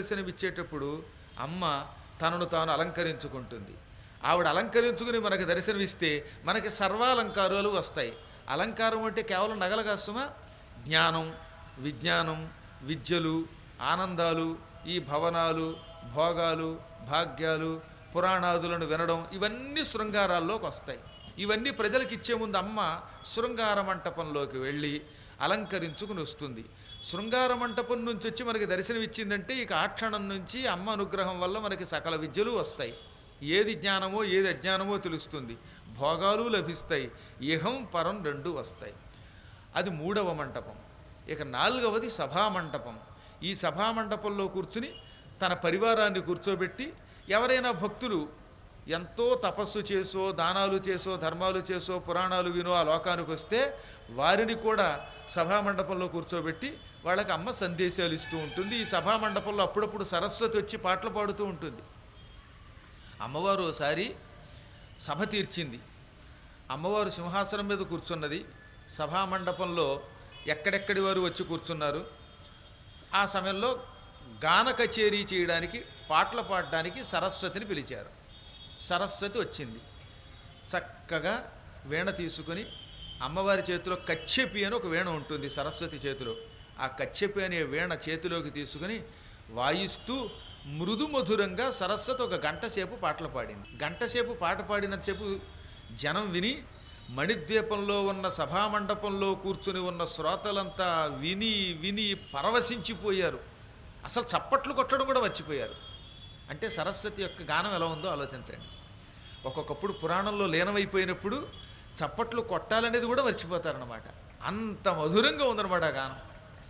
దర్శనమిచ్చేటప్పుడు అమ్మ తనను తాను అలంకరించుకుంటుంది ఆవిడ అలంకరించుకుని మనకు దర్శనమిస్తే మనకి సర్వాలంకారాలు వస్తాయి అలంకారం అంటే కేవలం నగల కాసుమా జ్ఞానం విజ్ఞానం విద్యలు ఆనందాలు ఈ భవనాలు భోగాలు భాగ్యాలు పురాణాదులను వినడం ఇవన్నీ శృంగారాల్లోకి వస్తాయి ఇవన్నీ ప్రజలకు ఇచ్చే ముందు అమ్మ శృంగార మంటపంలోకి వెళ్ళి అలంకరించుకుని వస్తుంది శృంగార మంటపం నుంచి వచ్చి మనకి దర్శనం ఇచ్చిందంటే ఇక ఆ క్షణం నుంచి అమ్మ అనుగ్రహం వల్ల మనకి సకల విద్యలు వస్తాయి ఏది జ్ఞానమో ఏది అజ్ఞానమో తెలుస్తుంది భోగాలు లభిస్తాయి ఇహం పరం రెండు వస్తాయి అది మూడవ మంటపం ఇక నాలుగవది సభామంటపం ఈ సభామంటపంలో కూర్చుని తన పరివారాన్ని కూర్చోబెట్టి ఎవరైనా భక్తులు ఎంతో తపస్సు చేసో దానాలు చేసో ధర్మాలు చేసో పురాణాలు వినో ఆ లోకానికి వస్తే వారిని కూడా సభామండపంలో కూర్చోబెట్టి వాళ్ళకి అమ్మ సందేశాలు ఇస్తూ ఉంటుంది ఈ సభామండపంలో అప్పుడప్పుడు సరస్వతి వచ్చి పాటలు పాడుతూ ఉంటుంది అమ్మవారు ఒకసారి సభ తీర్చింది అమ్మవారు సింహాసనం మీద కూర్చున్నది సభామండపంలో ఎక్కడెక్కడి వారు వచ్చి కూర్చున్నారు ఆ సమయంలో గాన కచేరీ చేయడానికి పాటలు పాడడానికి సరస్వతిని పిలిచారు సరస్వతి వచ్చింది చక్కగా వీణ తీసుకుని అమ్మవారి చేతిలో కచ్చెపి అని ఒక వీణ ఉంటుంది సరస్వతి చేతిలో ఆ కచ్చెపి అనే వీణ చేతిలోకి తీసుకుని వాయిస్తూ మృదు మధురంగా సరస్వతి ఒక గంట సేపు పాటలు పాడింది గంట సేపు పాట పాడినంతసేపు జనం విని మణిద్వీపంలో ఉన్న సభామండపంలో కూర్చుని ఉన్న శ్రోతలంతా విని విని పరవశించిపోయారు అసలు చప్పట్లు కొట్టడం కూడా మర్చిపోయారు అంటే సరస్వతి యొక్క గానం ఎలా ఉందో ఆలోచించండి ఒక్కొక్కప్పుడు పురాణంలో లీనమైపోయినప్పుడు చప్పట్లు కొట్టాలనేది కూడా మర్చిపోతారన్నమాట అంత మధురంగా ఉందన్నమాట ఆ గానం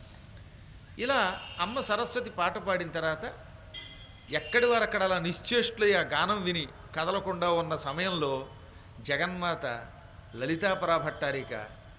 ఇలా అమ్మ సరస్వతి పాట పాడిన తర్వాత ఎక్కడి వారు అక్కడ అలా నిశ్చేష్టులై ఆ గానం విని కదలకుండా ఉన్న సమయంలో జగన్మాత లలితాపరా భట్టారిక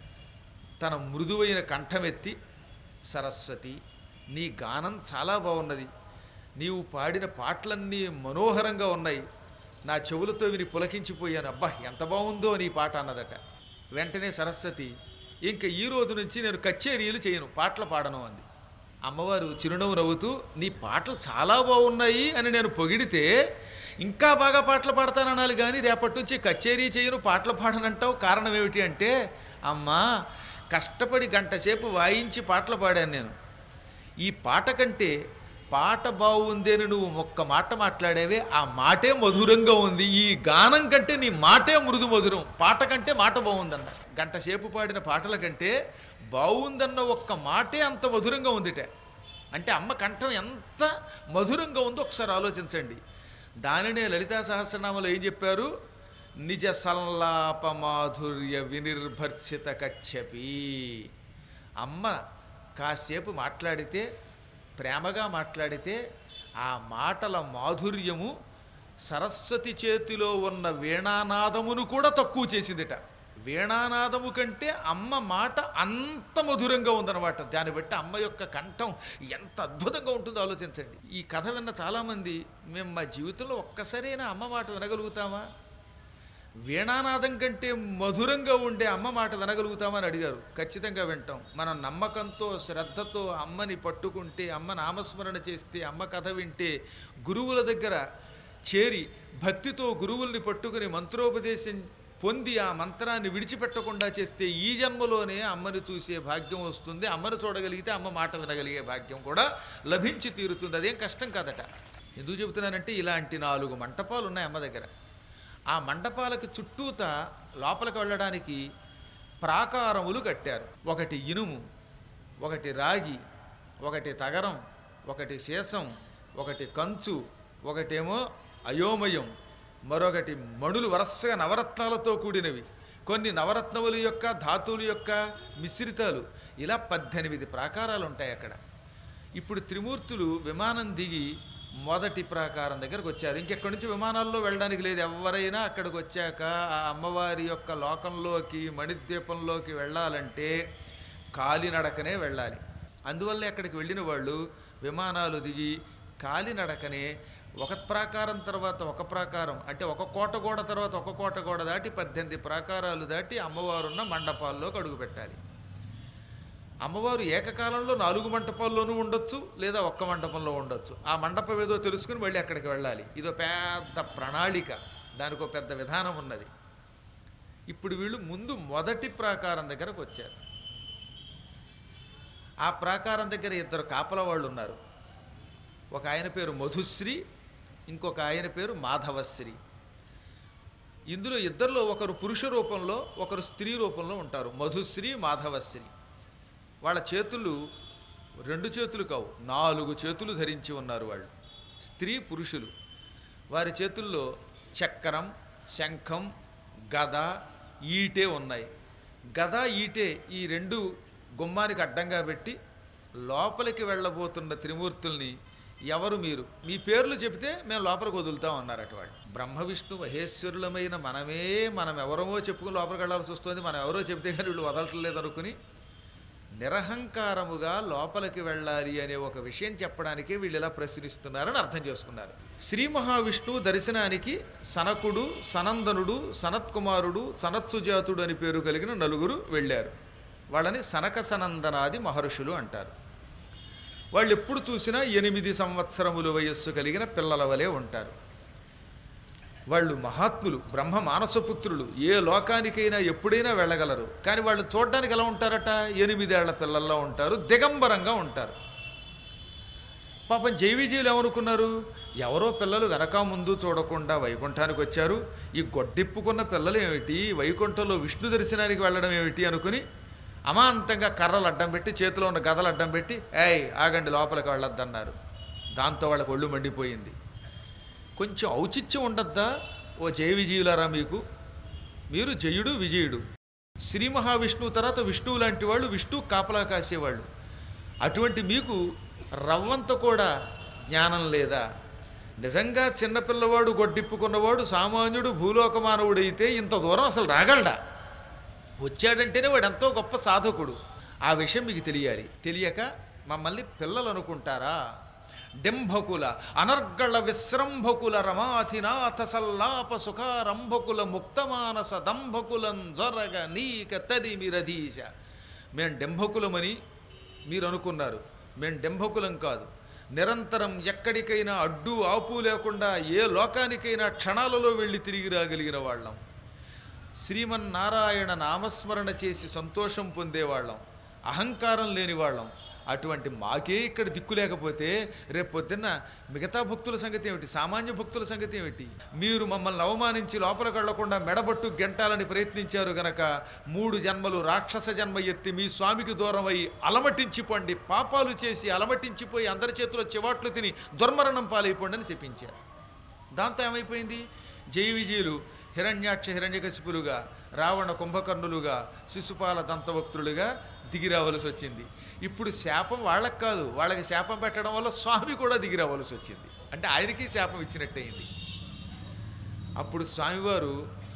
తన మృదువైన కంఠమెత్తి సరస్వతి నీ గానం చాలా బాగున్నది నీవు పాడిన పాటలన్నీ మనోహరంగా ఉన్నాయి నా చెవులతో విని పులకించిపోయాను అబ్బా ఎంత బాగుందో నీ పాట అన్నదట వెంటనే సరస్వతి ఇంకా ఈ రోజు నుంచి నేను కచేరీలు చేయను పాటలు పాడను అంది అమ్మవారు చిరునవ్వు నవ్వుతూ నీ పాటలు చాలా బాగున్నాయి అని నేను పొగిడితే ఇంకా బాగా పాటలు పాడతాననాలి కానీ రేపటి నుంచి కచేరీ చేయను పాటలు పాడనంటావు కారణం ఏమిటి అంటే అమ్మా కష్టపడి గంట సేపు వాయించి పాటలు పాడాను నేను ఈ పాట కంటే పాట బాగుంది అని నువ్వు ఒక్క మాట మాట్లాడేవే ఆ మాటే మధురంగా ఉంది ఈ గానం కంటే నీ మాటే మృదు మధురం పాట కంటే మాట బాగుందన్న గంట సేపు పాడిన పాటల కంటే బాగుందన్న ఒక్క మాటే అంత మధురంగా ఉందిట అంటే అమ్మ కంఠం ఎంత మధురంగా ఉందో ఒకసారి ఆలోచించండి దానినే లలితా సహస్రనామలో ఏం చెప్పారు నిజ సల్లాప మాధుర్య వినిర్భర్షిత కచ్చపి అమ్మ కాసేపు మాట్లాడితే ప్రేమగా మాట్లాడితే ఆ మాటల మాధుర్యము సరస్వతి చేతిలో ఉన్న వీణానాదమును కూడా తక్కువ చేసిందిట వీణానాదము కంటే అమ్మ మాట అంత మధురంగా ఉందన్నమాట దాన్ని బట్టి అమ్మ యొక్క కంఠం ఎంత అద్భుతంగా ఉంటుందో ఆలోచించండి ఈ కథ విన్న చాలామంది మేము మా జీవితంలో ఒక్కసారైనా అమ్మ మాట వినగలుగుతామా వీణానాదం కంటే మధురంగా ఉండే అమ్మ మాట వినగలుగుతామని అడిగారు ఖచ్చితంగా వింటాం మనం నమ్మకంతో శ్రద్ధతో అమ్మని పట్టుకుంటే అమ్మ నామస్మరణ చేస్తే అమ్మ కథ వింటే గురువుల దగ్గర చేరి భక్తితో గురువుల్ని పట్టుకుని మంత్రోపదేశం పొంది ఆ మంత్రాన్ని విడిచిపెట్టకుండా చేస్తే ఈ జన్మలోనే అమ్మని చూసే భాగ్యం వస్తుంది అమ్మను చూడగలిగితే అమ్మ మాట వినగలిగే భాగ్యం కూడా లభించి తీరుతుంది అదేం కష్టం కాదట ఎందుకు చెబుతున్నానంటే ఇలాంటి నాలుగు మంటపాలు ఉన్నాయి అమ్మ దగ్గర ఆ మండపాలకి చుట్టూత లోపలికి వెళ్ళడానికి ప్రాకారములు కట్టారు ఒకటి ఇనుము ఒకటి రాగి ఒకటి తగరం ఒకటి శేషం ఒకటి కంచు ఒకటేమో అయోమయం మరొకటి మణులు వరసగా నవరత్నాలతో కూడినవి కొన్ని నవరత్నముల యొక్క ధాతువుల యొక్క మిశ్రితాలు ఇలా పద్దెనిమిది ప్రాకారాలు ఉంటాయి అక్కడ ఇప్పుడు త్రిమూర్తులు విమానం దిగి మొదటి ప్రాకారం దగ్గరకు వచ్చారు ఇంకెక్కడి నుంచి విమానాల్లో వెళ్ళడానికి లేదు ఎవరైనా అక్కడికి వచ్చాక ఆ అమ్మవారి యొక్క లోకంలోకి మణిద్వీపంలోకి వెళ్ళాలంటే కాలినడకనే వెళ్ళాలి అందువల్ల అక్కడికి వెళ్ళిన వాళ్ళు విమానాలు దిగి కాలినడకనే ఒక ప్రాకారం తర్వాత ఒక ప్రాకారం అంటే ఒక కోట గోడ తర్వాత ఒక కోట గోడ దాటి పద్దెనిమిది ప్రాకారాలు దాటి అమ్మవారున్న మండపాల్లోకి అడుగు పెట్టాలి అమ్మవారు ఏకకాలంలో నాలుగు మంటపాల్లోనూ ఉండొచ్చు లేదా ఒక్క మంటపంలో ఉండొచ్చు ఆ మండపం ఏదో తెలుసుకుని మళ్ళీ అక్కడికి వెళ్ళాలి ఇదో పెద్ద ప్రణాళిక దానికి ఒక పెద్ద విధానం ఉన్నది ఇప్పుడు వీళ్ళు ముందు మొదటి ప్రాకారం దగ్గరకు వచ్చారు ఆ ప్రాకారం దగ్గర ఇద్దరు కాపల వాళ్ళు ఉన్నారు ఒక ఆయన పేరు మధుశ్రీ ఇంకొక ఆయన పేరు మాధవశ్రీ ఇందులో ఇద్దరిలో ఒకరు పురుష రూపంలో ఒకరు స్త్రీ రూపంలో ఉంటారు మధుశ్రీ మాధవశ్రీ వాళ్ళ చేతులు రెండు చేతులు కావు నాలుగు చేతులు ధరించి ఉన్నారు వాళ్ళు స్త్రీ పురుషులు వారి చేతుల్లో చక్రం శంఖం గద ఈటే ఉన్నాయి గద ఈటే ఈ రెండు గుమ్మానికి అడ్డంగా పెట్టి లోపలికి వెళ్ళబోతున్న త్రిమూర్తుల్ని ఎవరు మీరు మీ పేర్లు చెబితే మేము లోపలికి వదులుతాం అన్నారట వాళ్ళు బ్రహ్మ విష్ణు మహేశ్వరులమైన మనమే మనం ఎవరమో చెప్పుకుని లోపలికి వెళ్ళాల్సి వస్తుంది మనం ఎవరో చెబితే కానీ వీళ్ళు వదలట్లేదు అనుకుని నిరహంకారముగా లోపలికి వెళ్ళాలి అనే ఒక విషయం చెప్పడానికి వీళ్ళు ఇలా ప్రశ్నిస్తున్నారని అర్థం చేసుకున్నారు శ్రీ మహావిష్ణువు దర్శనానికి సనకుడు సనందనుడు సనత్కుమారుడు సనత్సుజాతుడు అని పేరు కలిగిన నలుగురు వెళ్ళారు వాళ్ళని సనక సనందనాది మహర్షులు అంటారు వాళ్ళు ఎప్పుడు చూసినా ఎనిమిది సంవత్సరముల వయస్సు కలిగిన పిల్లల వలె ఉంటారు వాళ్ళు మహాత్ములు బ్రహ్మ మానసపుత్రులు ఏ లోకానికైనా ఎప్పుడైనా వెళ్ళగలరు కానీ వాళ్ళు చూడడానికి ఎలా ఉంటారట ఎనిమిదేళ్ల పిల్లల్లో ఉంటారు దిగంబరంగా ఉంటారు పాపం జైవిజీలు ఏమనుకున్నారు ఎవరో పిల్లలు వెనక ముందు చూడకుండా వైకుంఠానికి వచ్చారు ఈ గొడ్డిప్పుకున్న పిల్లలు ఏమిటి వైకుంఠంలో విష్ణు దర్శనానికి వెళ్ళడం ఏమిటి అనుకుని అమాంతంగా కర్రలు అడ్డం పెట్టి చేతిలో ఉన్న గదలు అడ్డం పెట్టి ఏయ్ ఆగండి లోపలికి వెళ్ళొద్దన్నారు దాంతో వాళ్ళకి ఒళ్ళు మండిపోయింది కొంచెం ఔచిత్యం ఉండద్దా ఓ జయ విజయులారా మీకు మీరు జయుడు విజయుడు శ్రీ మహావిష్ణువు తర్వాత విష్ణువు లాంటి వాళ్ళు విష్ణువు కాపలా కాసేవాళ్ళు అటువంటి మీకు రవ్వంత కూడా జ్ఞానం లేదా నిజంగా చిన్నపిల్లవాడు గొడ్డిప్పుకున్నవాడు సామాన్యుడు భూలోక మానవుడైతే ఇంత దూరం అసలు రాగలడా వచ్చాడంటేనే వాడు ఎంతో గొప్ప సాధకుడు ఆ విషయం మీకు తెలియాలి తెలియక మమ్మల్ని పిల్లలు అనుకుంటారా డింభకుల అనర్గళ విశ్రంభకుల రమాధినాథ సల్లాప సుఖారంభకుల ముక్తమానస దంభకులం జొరగ నీక తరిమిరధీశ మేం డింభకులమని మీరు అనుకున్నారు మేం డింభకులం కాదు నిరంతరం ఎక్కడికైనా అడ్డు ఆపు లేకుండా ఏ లోకానికైనా క్షణాలలో వెళ్ళి తిరిగి రాగలిగిన వాళ్ళం శ్రీమన్నారాయణ నామస్మరణ చేసి సంతోషం పొందేవాళ్ళం అహంకారం లేనివాళ్ళం అటువంటి మాకే ఇక్కడ దిక్కు లేకపోతే రేపు పొద్దున్న మిగతా భక్తుల సంగతి ఏమిటి సామాన్య భక్తుల సంగతి ఏమిటి మీరు మమ్మల్ని అవమానించి లోపలికి వెళ్లకుండా మెడబట్టు గెంటాలని ప్రయత్నించారు గనక మూడు జన్మలు రాక్షస జన్మ ఎత్తి మీ స్వామికి దూరం అయి అలమటించిపోండి పాపాలు చేసి అలమటించిపోయి అందరి చేతిలో చివాట్లు తిని దుర్మరణం పాలైపోండి అని చెప్పించారు దాంతో ఏమైపోయింది జయ విజయులు హిరణ్యాక్ష హిరణ్యకశిపులుగా రావణ కుంభకర్ణులుగా శిశుపాల దంతవక్తులుగా దిగి రావలసి వచ్చింది ఇప్పుడు శాపం వాళ్ళకి కాదు వాళ్ళకి శాపం పెట్టడం వల్ల స్వామి కూడా దిగి రావలసి వచ్చింది అంటే ఆయనకి శాపం ఇచ్చినట్టయింది అప్పుడు స్వామివారు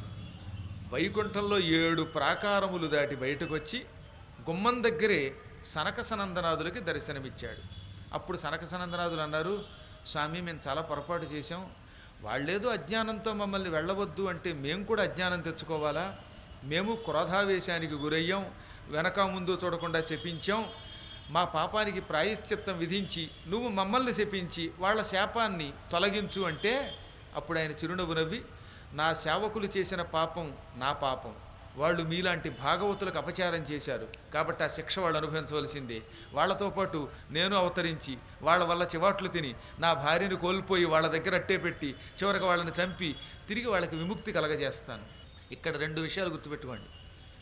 వైకుంఠంలో ఏడు ప్రాకారములు దాటి బయటకు వచ్చి గుమ్మం దగ్గరే సనక సనందనాథులకి దర్శనమిచ్చాడు అప్పుడు సనక సనందనాథులు అన్నారు స్వామి మేము చాలా పొరపాటు చేశాం వాళ్ళేదో అజ్ఞానంతో మమ్మల్ని వెళ్ళవద్దు అంటే మేము కూడా అజ్ఞానం తెచ్చుకోవాలా మేము క్రోధావేశానికి గురయ్యాం వెనక ముందు చూడకుండా శపించాం మా పాపానికి ప్రాయశ్చిత్తం విధించి నువ్వు మమ్మల్ని శపించి వాళ్ళ శాపాన్ని తొలగించు అంటే అప్పుడు ఆయన చిరునవ్వు నవ్వి నా సేవకులు చేసిన పాపం నా పాపం వాళ్ళు మీలాంటి భాగవతులకు అపచారం చేశారు కాబట్టి ఆ శిక్ష వాళ్ళు అనుభవించవలసిందే వాళ్ళతో పాటు నేను అవతరించి వాళ్ళ వల్ల చివాట్లు తిని నా భార్యను కోల్పోయి వాళ్ళ దగ్గర అట్టే పెట్టి చివరికి వాళ్ళని చంపి తిరిగి వాళ్ళకి విముక్తి కలగజేస్తాను ఇక్కడ రెండు విషయాలు గుర్తుపెట్టుకోండి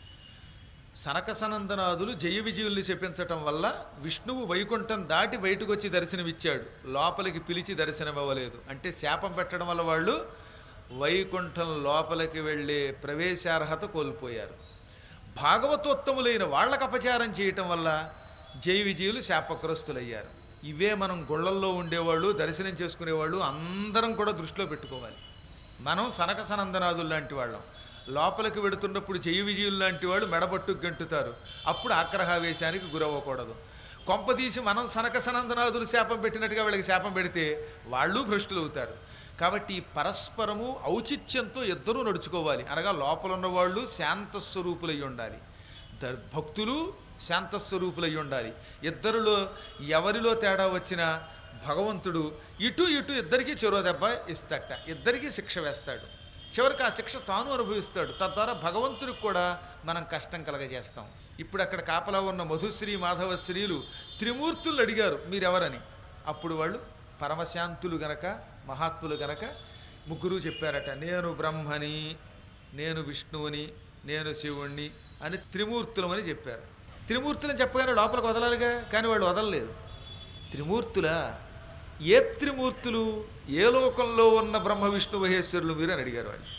సనక సనందనాదులు జయ విజయుల్ని చెప్పించటం వల్ల విష్ణువు వైకుంఠం దాటి బయటకు వచ్చి దర్శనమిచ్చాడు లోపలికి పిలిచి దర్శనమివ్వలేదు అంటే శాపం పెట్టడం వల్ల వాళ్ళు వైకుంఠం లోపలికి వెళ్ళే ప్రవేశార్హత కోల్పోయారు భాగవతోత్తములైన వాళ్ళకు అపచారం చేయటం వల్ల జయ విజయులు శాపగ్రస్తులయ్యారు ఇవే మనం గుళ్ళల్లో ఉండేవాళ్ళు దర్శనం చేసుకునేవాళ్ళు అందరం కూడా దృష్టిలో పెట్టుకోవాలి మనం సనక సనందనాదులు లాంటి వాళ్ళం లోపలికి వెడుతున్నప్పుడు జయ విజయులు లాంటి వాళ్ళు మెడబట్టు గంటుతారు అప్పుడు ఆగ్రహావేశానికి గురవ్వకూడదు కొంపదీసి మనం సనక సనందనాదులు శాపం పెట్టినట్టుగా వీళ్ళకి శాపం పెడితే వాళ్ళు భ్రష్టులు అవుతారు కాబట్టి ఈ పరస్పరము ఔచిత్యంతో ఇద్దరూ నడుచుకోవాలి అనగా లోపల ఉన్నవాళ్ళు శాంత స్వరూపులై ఉండాలి దర్ భక్తులు శాంతస్వరూపులై ఉండాలి ఇద్దరిలో ఎవరిలో తేడా వచ్చినా భగవంతుడు ఇటు ఇటు ఇద్దరికీ చెరో దెబ్బ ఇస్తాట ఇద్దరికీ శిక్ష వేస్తాడు చివరికి ఆ శిక్ష తాను అనుభవిస్తాడు తద్వారా భగవంతుడికి కూడా మనం కష్టం కలగజేస్తాం ఇప్పుడు అక్కడ కాపలా ఉన్న మధుశ్రీ మాధవశ్రీలు త్రిమూర్తులు అడిగారు మీరెవరని అప్పుడు వాళ్ళు పరమశాంతులు గనక మహాత్ములు గనక ముగ్గురు చెప్పారట నేను బ్రహ్మని నేను విష్ణువుని నేను శివుణ్ణి అని త్రిమూర్తులమని చెప్పారు త్రిమూర్తులని చెప్పగానే లోపలికి వదలాలిగా కానీ వాళ్ళు వదలలేదు త్రిమూర్తులా ఏ త్రిమూర్తులు ఏ లోకంలో ఉన్న బ్రహ్మ విష్ణు మహేశ్వరులు మీరు అని అడిగారు వాళ్ళు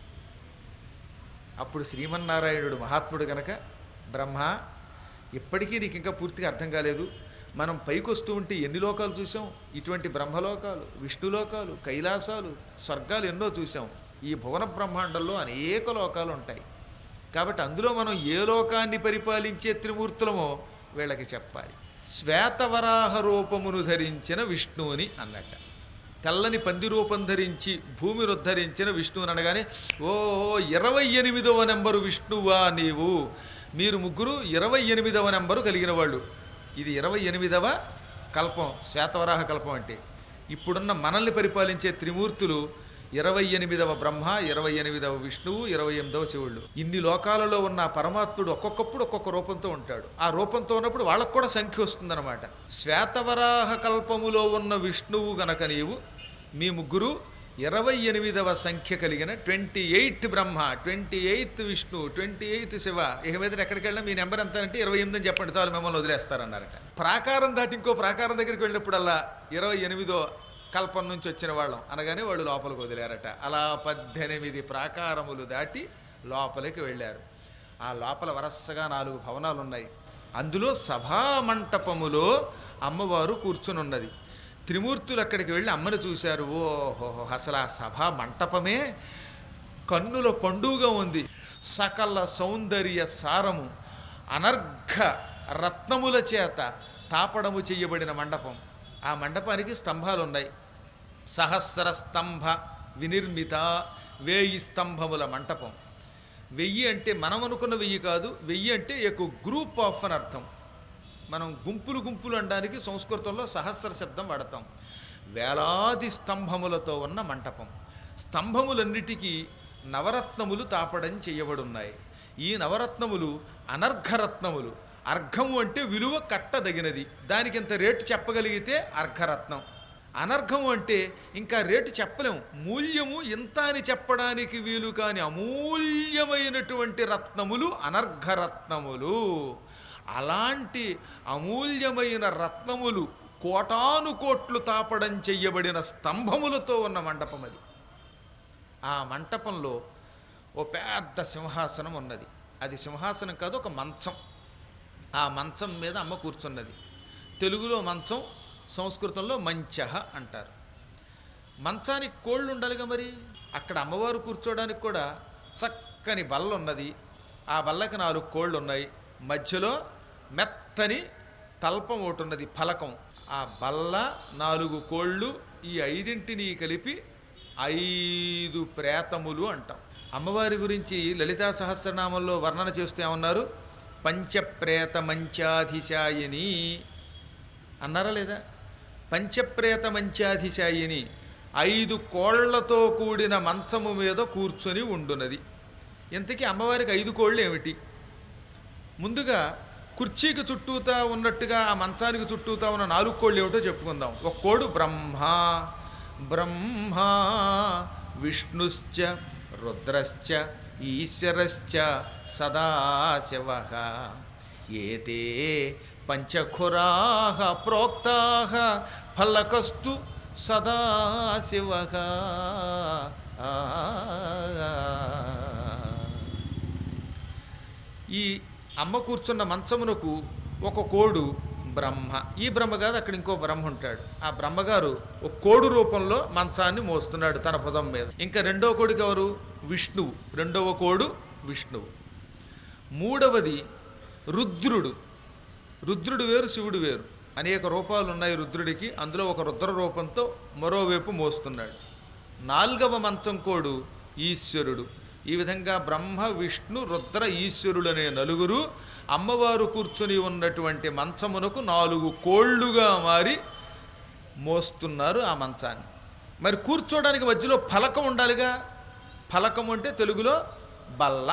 అప్పుడు శ్రీమన్నారాయణుడు మహాత్ముడు గనక బ్రహ్మ ఇప్పటికీ నీకు ఇంకా పూర్తిగా అర్థం కాలేదు మనం పైకొస్తూ ఉంటే ఎన్ని లోకాలు చూసాం ఇటువంటి బ్రహ్మలోకాలు విష్ణులోకాలు కైలాసాలు స్వర్గాలు ఎన్నో చూసాం ఈ భువన బ్రహ్మాండంలో అనేక లోకాలు ఉంటాయి కాబట్టి అందులో మనం ఏ లోకాన్ని పరిపాలించే త్రిమూర్తులమో వీళ్ళకి చెప్పాలి శ్వేతవరాహ రూపమును ధరించిన విష్ణువుని అన్నట్ట తెల్లని పంది రూపం ధరించి భూమిని ఉద్ధరించిన విష్ణువుని అనగానే ఓహో ఇరవై ఎనిమిదవ నెంబరు విష్ణువా నీవు మీరు ముగ్గురు ఇరవై ఎనిమిదవ నెంబరు కలిగిన వాళ్ళు ఇది ఇరవై ఎనిమిదవ కల్పం శ్వేతవరాహ కల్పం అంటే ఇప్పుడున్న మనల్ని పరిపాలించే త్రిమూర్తులు ఇరవై ఎనిమిదవ బ్రహ్మ ఇరవై ఎనిమిదవ విష్ణువు ఇరవై ఎనిమిదవ శివుళ్ళు ఇన్ని లోకాలలో ఉన్న ఆ పరమాత్ముడు ఒక్కొక్కప్పుడు ఒక్కొక్క రూపంతో ఉంటాడు ఆ రూపంతో ఉన్నప్పుడు వాళ్ళకు కూడా సంఖ్య వస్తుందన్నమాట శ్వేతవరాహ కల్పములో ఉన్న విష్ణువు గనక నీవు మీ ముగ్గురు ఇరవై ఎనిమిదవ సంఖ్య కలిగిన twenty eighth Brahma twenty eighth Vishnu twenty eighth Shiva ఇక మీద ఎక్కడికి వెళ్ళినా మీ నెంబర్ ఎంత అంటే ఇరవై ఎనిమిది అని చెప్పండి చాలు మిమ్మల్ని వదిలేస్తారన్నారట ప్రాకారం దాటి ఇంకో ప్రాకారం దగ్గరికి వెళ్ళినప్పుడల్లా ఇరవై ఎనిమిదో కల్పం నుంచి వచ్చిన వాళ్ళం అనగానే వాళ్ళు లోపలికి వదిలేరట అలా పద్దెనిమిది ప్రాకారములు దాటి లోపలికి వెళ్ళారు ఆ లోపల వరసగా నాలుగు భవనాలు ఉన్నాయి అందులో సభా మంటపములో అమ్మవారు కూర్చునున్నది త్రిమూర్తులు అక్కడికి వెళ్ళి అమ్మని చూశారు ఓహో అసలు ఆ సభా మంటపమే కన్నుల పండుగ ఉంది సకల సౌందర్య సారము అనర్ఘ రత్నముల చేత తాపడము చేయబడిన మండపం ఆ మండపానికి స్తంభాలు ఉన్నాయి సహస్ర స్తంభ వినిర్మిత వేయి స్తంభముల మంటపం వెయ్యి అంటే మనం అనుకున్న వెయ్యి కాదు వెయ్యి అంటే ఒక గ్రూప్ ఆఫ్ అని అర్థం మనం గుంపులు గుంపులు అనడానికి సంస్కృతంలో సహస్ర శబ్దం వాడతాం వేలాది స్తంభములతో ఉన్న మంటపం స్తంభములన్నిటికీ నవరత్నములు తాపడం చేయబడున్నాయి ఈ నవరత్నములు అనర్ఘరత్నములు అర్ఘము అంటే విలువ కట్టదగినది దానికి ఇంత రేటు చెప్పగలిగితే అర్ఘరత్నం అనర్ఘము అంటే ఇంకా రేటు చెప్పలేము మూల్యము ఇంత అని చెప్పడానికి వీలు కాని అమూల్యమైనటువంటి రత్నములు అనర్ఘరత్నములు అలాంటి అమూల్యమైన రత్నములు కోటాను కోట్లు తాపడం చెయ్యబడిన స్తంభములతో ఉన్న మండపం అది ఆ మంటపంలో ఓ పెద్ద సింహాసనం ఉన్నది అది సింహాసనం కాదు ఒక మంచం ఆ మంచం మీద అమ్మ కూర్చున్నది తెలుగులో మంచం సంస్కృతంలో మంచహ అంటారు మంచానికి కోళ్ళు ఉండాలిగా మరి అక్కడ అమ్మవారు కూర్చోడానికి కూడా చక్కని బల్ల ఉన్నది ఆ బల్లకి నాలుగు కోళ్ళు ఉన్నాయి మధ్యలో మెత్తని తల్పం ఒకటి ఉన్నది ఫలకం ఆ బల్ల నాలుగు కోళ్ళు ఈ ఐదింటిని కలిపి ఐదు ప్రేతములు అంటాం అమ్మవారి గురించి లలితా సహస్రనామంలో వర్ణన చేస్తూ ఏమన్నారు పంచప్రేత మంచాధిశాయిని అన్నారా లేదా పంచప్రేత మంచాధిశాయిని ఐదు కోళ్లతో కూడిన మంచము మీద కూర్చొని ఉండునది ఇంతకీ అమ్మవారికి ఐదు కోళ్ళు ఏమిటి ముందుగా కుర్చీకి చుట్టూతా ఉన్నట్టుగా ఆ మంచానికి చుట్టూతా ఉన్న నాలుగు కోళ్ళు ఏమిటో చెప్పుకుందాం ఒక కోడు బ్రహ్మ బ్రహ్మ విష్ణుశ్చ రుద్రశ్చ ఈశ్వరశ్చ సదాశివ ఏతే పంచఖురాः ప్రోక్తాः ఫలకస్తు సదాశివ ఈ అమ్మ కూర్చున్న మంచమునకు ఒక కోడు బ్రహ్మ ఈ బ్రహ్మ కాదు అక్కడ ఇంకో బ్రహ్మ ఉంటాడు ఆ బ్రహ్మగారు ఒక కోడు రూపంలో మంచాన్ని మోస్తున్నాడు తన భుజం మీద ఇంకా రెండో కోడికి ఎవరు విష్ణువు రెండవ కోడు విష్ణువు మూడవది రుద్రుడు రుద్రుడు వేరు శివుడు వేరు అనేక రూపాలు ఉన్నాయి రుద్రుడికి అందులో ఒక రుద్ర రూపంతో మరోవైపు మోస్తున్నాడు నాలుగవ మంచం కోడు ఈశ్వరుడు ఈ విధంగా బ్రహ్మ విష్ణు రుద్ర ఈశ్వరులనే నలుగురు అమ్మవారు కూర్చుని ఉన్నటువంటి మంచమునకు నాలుగు కోళ్ళుగా మారి మోస్తున్నారు ఆ మంచాన్ని మరి కూర్చోడానికి మధ్యలో ఫలకం ఉండాలిగా ఫలకం అంటే తెలుగులో బల్ల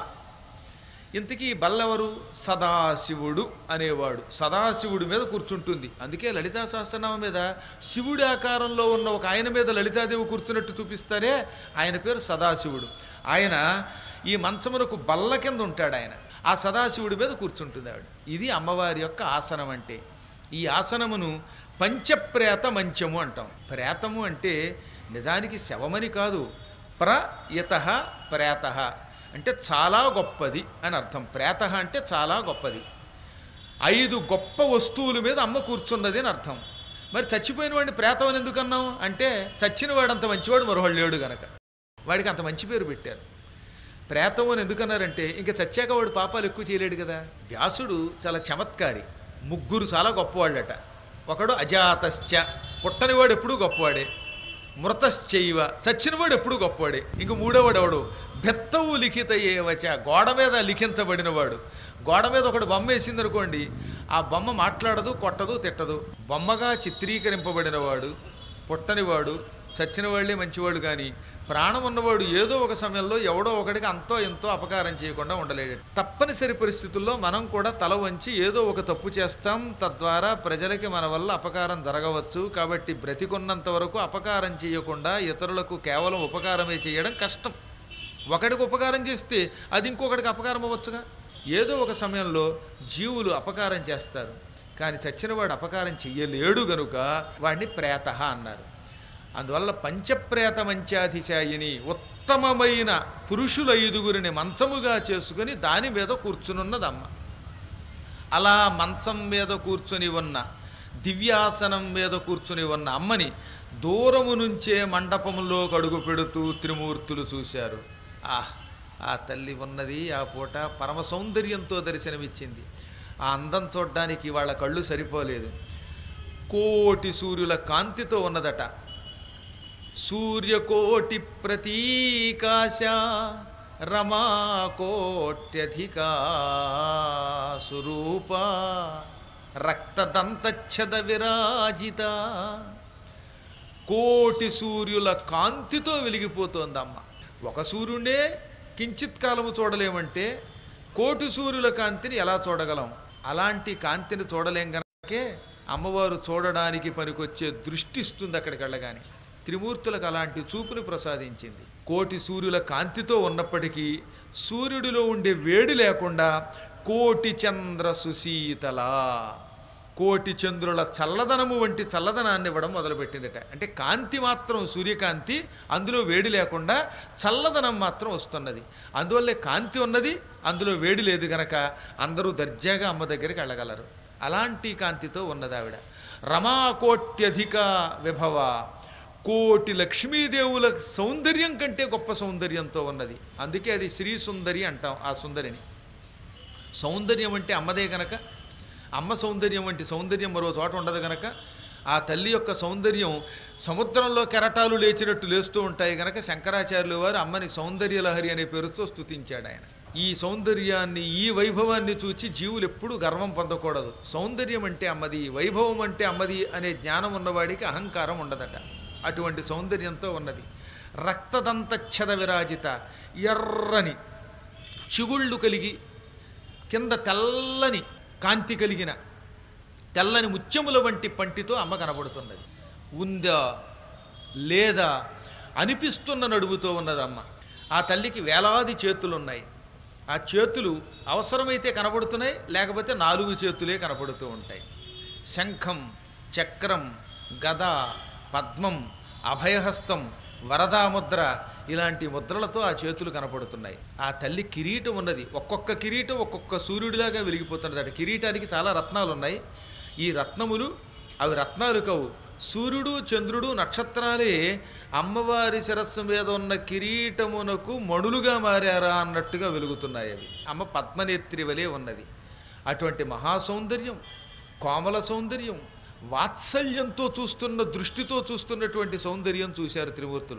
ఇంతకీ ఈ బల్ల ఎవరు సదాశివుడు అనేవాడు సదాశివుడి మీద కూర్చుంటుంది అందుకే లలితా సహస్రనామం మీద శివుడి ఆకారంలో ఉన్న ఒక ఆయన మీద లలితాదేవి కూర్చున్నట్టు చూపిస్తారే ఆయన పేరు సదాశివుడు ఆయన ఈ మంచమునకు బల్ల కింద ఉంటాడు ఆయన ఆ సదాశివుడి మీద కూర్చుంటుంది ఆవిడ ఇది అమ్మవారి యొక్క ఆసనం అంటే ఈ ఆసనమును పంచప్రేత మంచము అంటాం ప్రేతము అంటే నిజానికి శవమని కాదు ప్రయత ప్రేత అంటే చాలా గొప్పది అని అర్థం ప్రేత అంటే చాలా గొప్పది ఐదు గొప్ప వస్తువుల మీద అమ్మ కూర్చున్నది అని అర్థం మరి చచ్చిపోయిన వాడిని ప్రేతం అని ఎందుకు అన్నాం అంటే చచ్చిన వాడు అంత మంచివాడు మరొకడు లేడు గనక వాడికి అంత మంచి పేరు పెట్టారు ప్రేతం అని ఎందుకన్నారంటే ఇంకా చచ్చాక వాడు పాపాలు ఎక్కువ చేయలేడు కదా వ్యాసుడు చాలా చమత్కారి ముగ్గురు చాలా గొప్పవాళ్ళట ఒకడు అజాతశ్చ పుట్టనివాడు ఎప్పుడూ గొప్పవాడే మృతశ్చైవ చచ్చినవాడు ఎప్పుడూ గొప్పవాడే ఇంక మూడోవాడు ఎవడు బెత్తవు లిఖిత ఏవచ గోడ మీద లిఖించబడినవాడు గోడ మీద ఒకడు బొమ్మ వేసింది అనుకోండి ఆ బొమ్మ మాట్లాడదు కొట్టదు తిట్టదు బొమ్మగా చిత్రీకరింపబడినవాడు పుట్టనివాడు చచ్చిన వాళ్ళే మంచివాడు కానీ ప్రాణం ఉన్నవాడు ఏదో ఒక సమయంలో ఎవడో ఒకడికి అంతో ఎంతో అపకారం చేయకుండా ఉండలేడు తప్పనిసరి పరిస్థితుల్లో మనం కూడా తల వంచి ఏదో ఒక తప్పు చేస్తాం తద్వారా ప్రజలకి మన వల్ల అపకారం జరగవచ్చు కాబట్టి బ్రతికున్నంత వరకు అపకారం చేయకుండా ఇతరులకు కేవలం ఉపకారమే చేయడం కష్టం ఒకడికి ఉపకారం చేస్తే అది ఇంకొకడికి అపకారం అవ్వచ్చుగా ఏదో ఒక సమయంలో జీవులు అపకారం చేస్తారు కానీ చచ్చినవాడు అపకారం చెయ్యలేడు గనుక వాడిని ప్రేత అన్నారు అందువల్ల పంచప్రేత మంచాధిశాయిని ఉత్తమమైన పురుషుల ఐదుగురిని మంచముగా చేసుకుని దాని మీద కూర్చునున్నదమ్మ అలా మంచం మీద కూర్చుని ఉన్న దివ్యాసనం మీద కూర్చుని ఉన్న అమ్మని దూరము నుంచే మండపంలో కడుగు పెడుతూ త్రిమూర్తులు చూశారు ఆహ్ ఆ తల్లి ఉన్నది ఆ పూట పరమ సౌందర్యంతో దర్శనమిచ్చింది ఆ అందం చూడడానికి వాళ్ళ కళ్ళు సరిపోలేదు కోటి సూర్యుల కాంతితో ఉన్నదట సూర్యకోటి ప్రతీకాశ రమా కోట్యధికా సురూప రక్తదంతఛద విరాజిత కోటి సూర్యుల కాంతితో వెలిగిపోతోందమ్మ ఒక సూర్యుడే కించిత్ కాలము చూడలేమంటే కోటి సూర్యుల కాంతిని ఎలా చూడగలం అలాంటి కాంతిని చూడలేం కనుకే అమ్మవారు చూడడానికి పనికొచ్చే దృష్టి ఇస్తుంది అక్కడికి వెళ్ళగానే త్రిమూర్తులకు అలాంటి చూపుని ప్రసాదించింది కోటి సూర్యుల కాంతితో ఉన్నప్పటికీ సూర్యుడిలో ఉండే వేడి లేకుండా కోటి చంద్ర సుశీతల కోటి చంద్రుల చల్లదనము వంటి చల్లదనాన్ని ఇవ్వడం మొదలుపెట్టిందట అంటే కాంతి మాత్రం సూర్యకాంతి అందులో వేడి లేకుండా చల్లదనం మాత్రం వస్తున్నది అందువల్లే కాంతి ఉన్నది అందులో వేడి లేదు గనక అందరూ దర్జాగా అమ్మ దగ్గరికి వెళ్ళగలరు అలాంటి కాంతితో ఉన్నది ఆవిడ రమాకోట్యధిక విభవ కోటి లక్ష్మీదేవుల సౌందర్యం కంటే గొప్ప సౌందర్యంతో ఉన్నది అందుకే అది శ్రీ సుందరి అంటాం ఆ సుందరిని సౌందర్యం అంటే అమ్మదే గనక అమ్మ సౌందర్యం వంటి సౌందర్యం మరో చోట ఉండదు గనక ఆ తల్లి యొక్క సౌందర్యం సముద్రంలో కెరటాలు లేచినట్టు లేస్తూ ఉంటాయి గనక శంకరాచార్యులు వారు అమ్మని సౌందర్యలహరి అనే పేరుతో స్తుతించాడు ఆయన ఈ సౌందర్యాన్ని ఈ వైభవాన్ని చూచి జీవులు ఎప్పుడూ గర్వం పొందకూడదు సౌందర్యం అంటే అమ్మది వైభవం అంటే అమ్మది అనే జ్ఞానం ఉన్నవాడికి అహంకారం ఉండదట అటువంటి సౌందర్యంతో ఉన్నది రక్తదంతఛద విరాజిత ఎర్రని చిగుళ్ళు కలిగి కింద తెల్లని కాంతి కలిగిన తెల్లని ముత్యముల వంటి పంటితో అమ్మ కనబడుతున్నది ఉందా లేదా అనిపిస్తున్న నడుముతో ఉన్నది అమ్మ ఆ తల్లికి వేలాది చేతులు ఉన్నాయి ఆ చేతులు అవసరమైతే కనబడుతున్నాయి లేకపోతే నాలుగు చేతులే కనపడుతూ ఉంటాయి శంఖం చక్రం గద పద్మం అభయహస్తం వరదాముద్ర ఇలాంటి ముద్రలతో ఆ చేతులు కనపడుతున్నాయి ఆ తల్లి కిరీటం ఉన్నది ఒక్కొక్క కిరీటం ఒక్కొక్క సూర్యుడిలాగా వెలిగిపోతున్నది అట కిరీటానికి చాలా రత్నాలు ఉన్నాయి ఈ రత్నములు అవి రత్నాలు కావు సూర్యుడు చంద్రుడు నక్షత్రాలే అమ్మవారి శిరస్సు మీద ఉన్న కిరీటమునకు మణులుగా మారారా అన్నట్టుగా వెలుగుతున్నాయి అవి అమ్మ పద్మనేత్రి వలె ఉన్నది అటువంటి మహాసౌందర్యం కోమల సౌందర్యం వాత్సల్యంతో చూస్తున్న దృష్టితో చూస్తున్నటువంటి సౌందర్యం చూశారు త్రిమూర్తులు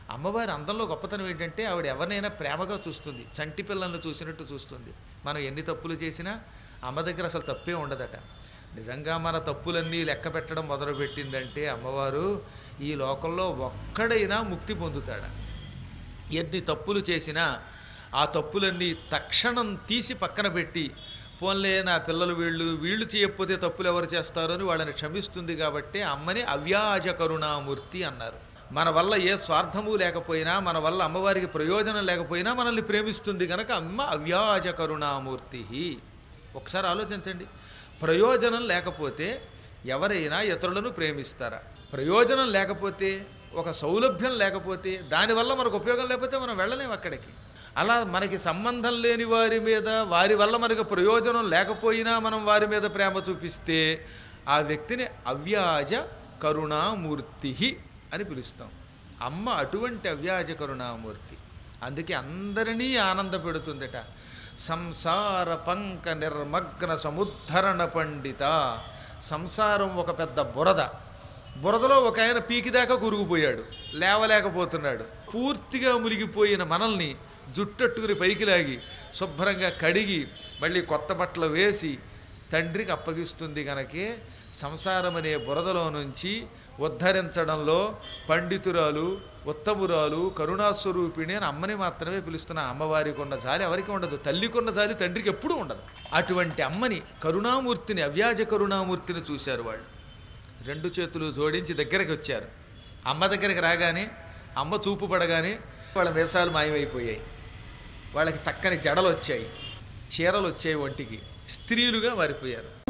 అమ్మవారి అందంలో గొప్పతనం ఏంటంటే ఆవిడ ఎవరినైనా ప్రేమగా చూస్తుంది చంటి పిల్లల్ని చూసినట్టు చూస్తుంది మనం ఎన్ని తప్పులు చేసినా అమ్మ దగ్గర అసలు తప్పే ఉండదట నిజంగా మన తప్పులన్నీ లెక్క పెట్టడం మొదలుపెట్టిందంటే అమ్మవారు ఈ లోకంలో ఒక్కడైనా ముక్తి పొందుతాడా ఎన్ని తప్పులు చేసినా ఆ తప్పులన్నీ తక్షణం తీసి పక్కన పెట్టి పోన్లే నా పిల్లలు వీళ్ళు వీళ్ళు చేయకపోతే తప్పులు ఎవరు చేస్తారు అని వాళ్ళని క్షమిస్తుంది కాబట్టి అమ్మని అవ్యాజ కరుణామూర్తి అన్నారు మన వల్ల ఏ స్వార్థము లేకపోయినా మన వల్ల అమ్మవారికి ప్రయోజనం లేకపోయినా మనల్ని ప్రేమిస్తుంది కనుక అమ్మ అవ్యాజ కరుణామూర్తి ఒకసారి ఆలోచించండి ప్రయోజనం లేకపోతే ఎవరైనా ఇతరులను ప్రేమిస్తారా ప్రయోజనం లేకపోతే ఒక సౌలభ్యం లేకపోతే దానివల్ల మనకు ఉపయోగం లేకపోతే మనం వెళ్ళలేము అక్కడికి అలా మనకి సంబంధం లేని వారి మీద వారి వల్ల మనకు ప్రయోజనం లేకపోయినా మనం వారి మీద ప్రేమ చూపిస్తే ఆ వ్యక్తిని అవ్యాజ కరుణామూర్తి అని పిలుస్తాం అమ్మ అటువంటి అవ్యాజ కరుణామూర్తి అందుకే అందరినీ ఆనంద పెడుతుందట సంసార పంక నిర్మగ్న సముద్ధరణ పండిత సంసారం ఒక పెద్ద బురద బురదలో ఒక ఆయన పీకిదాకా కురుగుపోయాడు లేవలేకపోతున్నాడు పూర్తిగా మునిగిపోయిన మనల్ని జుట్టట్టుకుని పైకి లాగి శుభ్రంగా కడిగి మళ్ళీ కొత్త బట్టలు వేసి తండ్రికి అప్పగిస్తుంది కనుకే సంసారం అనే బురదలో నుంచి ఉద్ధరించడంలో పండితురాలు ఉత్తమురాలు కరుణాస్వరూపిణి అని అమ్మని మాత్రమే పిలుస్తున్న అమ్మవారికి ఉన్న జాలి ఎవరికి ఉండదు తల్లికి ఉన్న జాలి తండ్రికి ఎప్పుడూ ఉండదు అటువంటి అమ్మని కరుణామూర్తిని అవ్యాజ కరుణామూర్తిని చూశారు వాళ్ళు రెండు చేతులు జోడించి దగ్గరికి వచ్చారు అమ్మ దగ్గరికి రాగానే అమ్మ చూపు పడగానే వాళ్ళ వేషాలు మాయమైపోయాయి వాళ్ళకి చక్కని జడలు వచ్చాయి చీరలు వచ్చాయి ఒంటికి స్త్రీలుగా మారిపోయారు